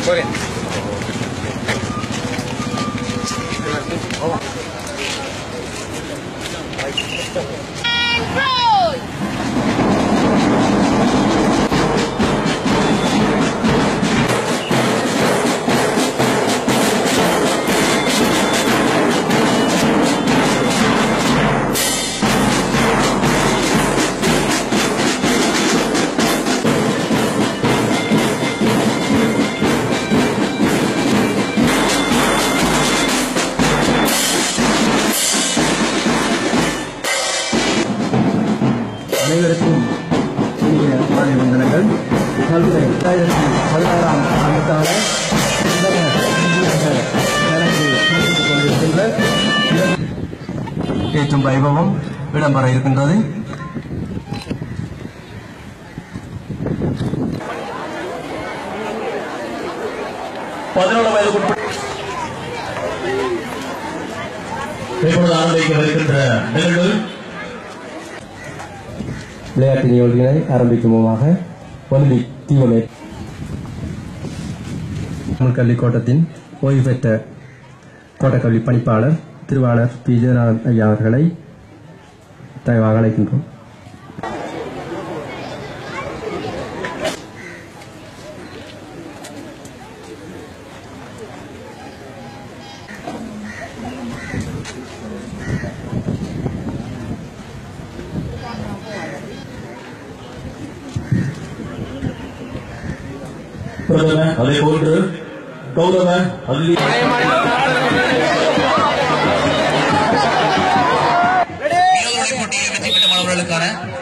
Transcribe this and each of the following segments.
அனைவருக்கும் இனிய மாலை வந்தனங்கள் கல்வி இரண்டாயிரத்தி பதினாறாம் ஆண்டுக்கான உலக இந்தியக கணக்கு கொண்டிருக்கின்ற ஏற்றும் வைபவம் இடம்பெற இருக்கின்றது பதினேழு வயதுக்குட்பட்ட இப்பொழுது ஆரம்பிக்க இருக்கின்ற நிகழ்வு விளையாட்டு நிகழ்வுகளை ஆரம்பிக்கும் முகமாக ஒலிம்பிக் தீவனை தமிழ் கல்விக் கோட்டத்தின் ஓய்வு பெற்ற தோட்டக்கல்வி பணிப்பாளர் திருவாளர் பி ஜெயநாதன் ஐயா அவர்களை தயவாக அழைக்கின்றோம் பிரதம அதே போன்று கௌரவ அல்லி போட்டியில் வெற்றி பெற்ற மாணவர்களுக்கான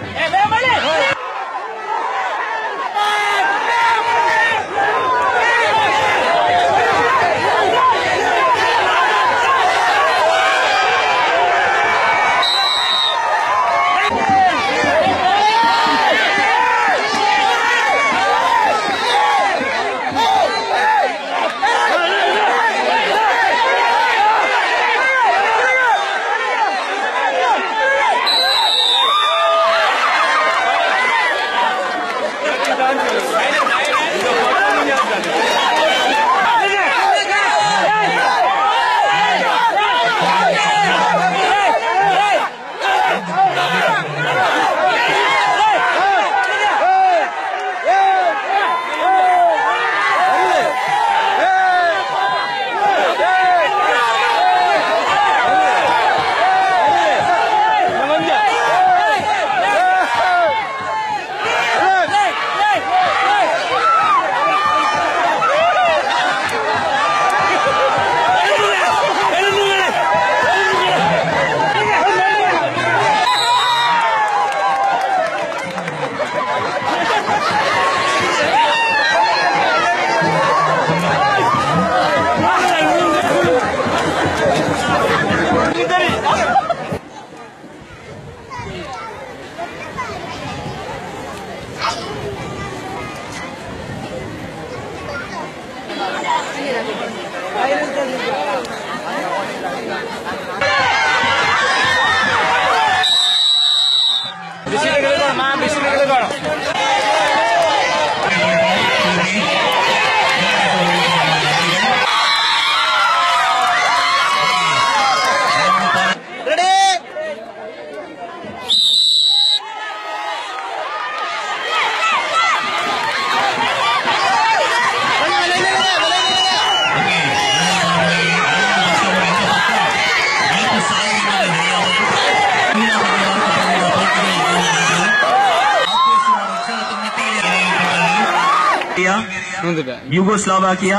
யூகோஸ்லாவாக்கியா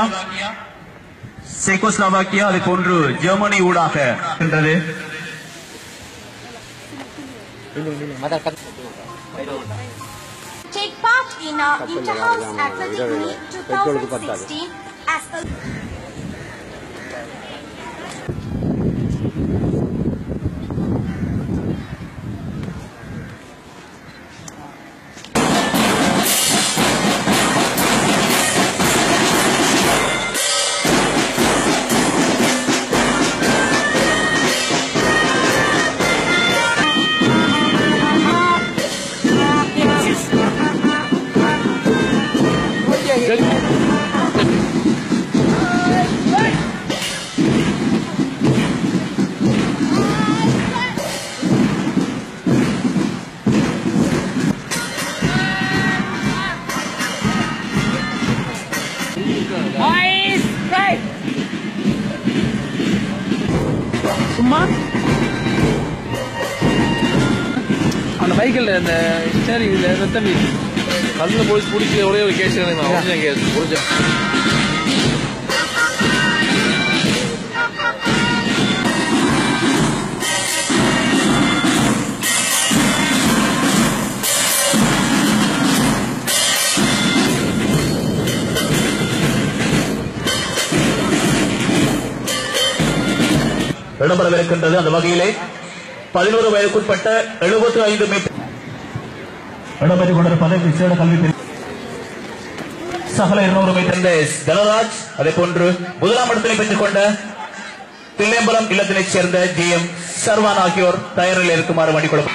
செக்கோஸ்லாவாக்கியா அது போன்று ஜெர்மனி ஊடாக இருக்கின்றது take part in our Interhouse Athletic Meet 2016 as a cycle அந்த ஸ்டேரிங் இதுல ரத்தம் கல்லில் போய் பிடிச்சி ஒரே ஒரு கேஸ் முடிஞ்சேன் கேஸ் முடிஞ்சேன் இடம்பெறவிருக்கின்றது அந்த வகையிலே பதினோரு வயதுக்குட்பட்ட எழுபத்தி ஐந்து மீட்டர் இடம்பெற்றுக் கொண்டிருப்பது விசேட கல்வி பிரிவு. சகல இருநூறு மீட்டர் தனராஜ் அதே போன்று முதலாம் இடத்தினை பெற்றுக் கொண்ட தில்லேம்பலம் இல்லத்தினைச் சேர்ந்த ஜி எம் சர்வான் ஆகியோர் தயாரில் இருக்குமாறு வண்டிக்கொள்ள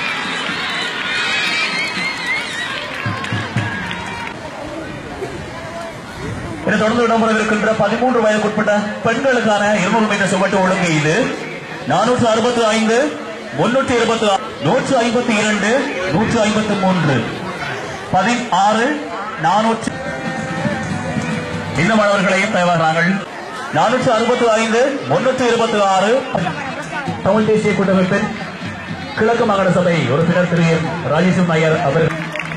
இதை தொடர்ந்து இடம்பெறவிருக்கின்ற பதிமூன்று வயதுக்குட்பட்ட பெண்களுக்கான இருநூறு மீட்டர் சுவட்டு ஒழுங்கு இது நானூற்று அறுபத்தி ஐந்து முன்னூற்றி இருபத்தி நூற்று ஐம்பத்தி இரண்டு நூற்று ஐம்பத்தி மூன்று பதினாறு நானூற்று இந்த மாணவர்களையும் தயாராகிறார்கள் நானூற்று அறுபத்தி ஐந்து முன்னூற்று இருபத்தி ஆறு தமிழ் தேசிய கூட்டமைப்பின் கிழக்கு மாகாண சபை உறுப்பினர் திரு எம். ராஜேஷ் நாயர் அவர்கள்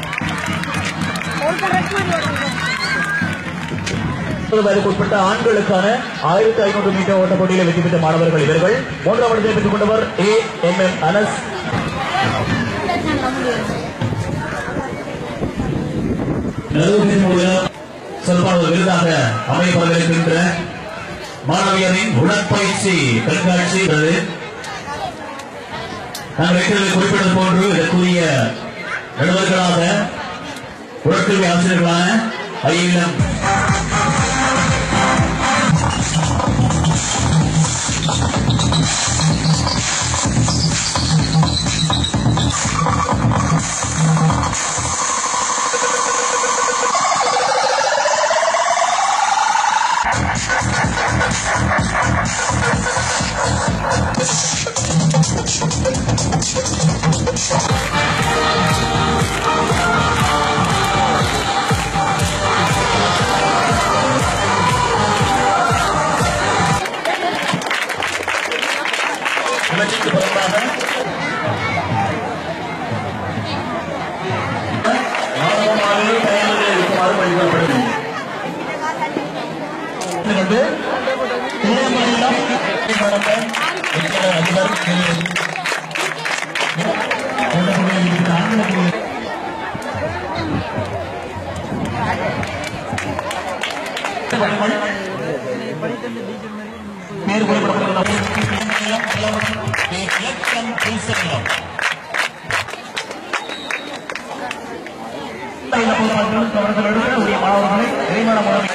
முப்பது வயதுக்கு உட்பட்ட ஆண்களுக்கான ஆயிரத்தி ஐநூறு மீட்டர் ஓட்ட போட்டியில் வெற்றி பெற்ற மாணவர்கள் இவர்கள் மூன்றாம் இடத்தை பெற்றுக் கொண்டவர் ஏ எம் எம் அனஸ் சிறப்பான விருதாக அமைப்பதற்கின்ற மாணவியரின் உடற்பயிற்சி கண்காட்சி உள்ளது. நாங்கள் ஏற்கனவே குறிப்பிட்டது போன்று இதற்குரிய நடுவர்களாக உடற்கல்வி ஆசிரியர்களான ஐயம் இவற்றுக்கு புறம்பாக மாணவ மாணவிகள் தயாரில் இருக்குமாறு வழிபடப்படுகிறது இது வந்து திருவண்ணாமலையிலும் நடந்த எங்களது அதிபர் திரு கொண்டகுடியில் இருக்கிற ஆங்கில பேர் குறிப்பிடப்பட்டுள்ள இலக்கம் பூசணியம் அவர்களுடைய மாணவர்களை விரைவான முறையில்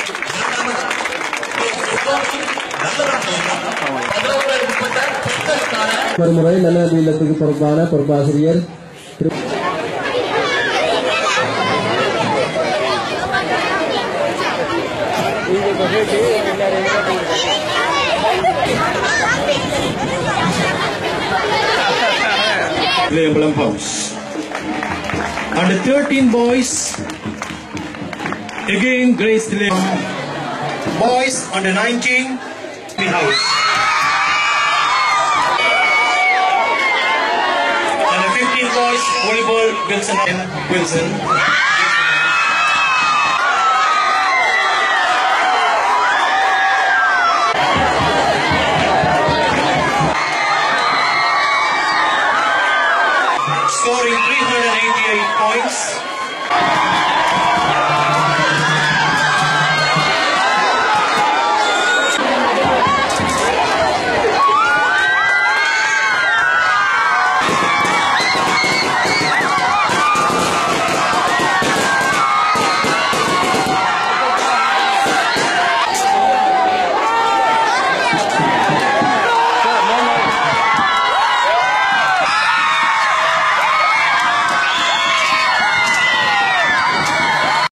மறுமுறை நல்ல இல்லத்துக்கு பொறுப்பான பொறுப்பாசிரியர் திரு Lambalam House. Under 13 boys, again Grace Lam. Boys under 19, the house. Under 15 boys, volleyball Wilson and Wilson.